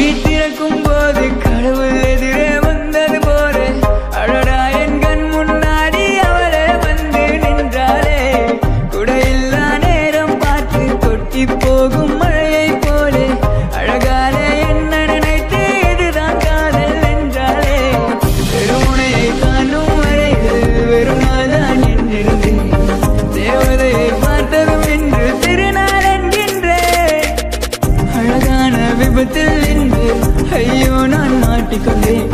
விழி திறக்கும் போது கடவுள் எதிரே வந்தது போல அடடா என் கண் முன்னாடி அவளே வந்து நின்றாளே குடையில்லா நேரம் பார்த்து கொட்டி போகும் மழையை போலே அழகாலே என்ன நினைத்து இதுதான் காதல் என்றாலே வெறுமுனையை காணும் வரையில் வெறும் நாள்தான் என்றிருந்தேன் தேவதையை பார்த்ததும் இன்று திருநாள் என்கின்றேன் அழகான விபத்தில் இன்று ஐயோ நான் மாட்டிக்கொண்டேன்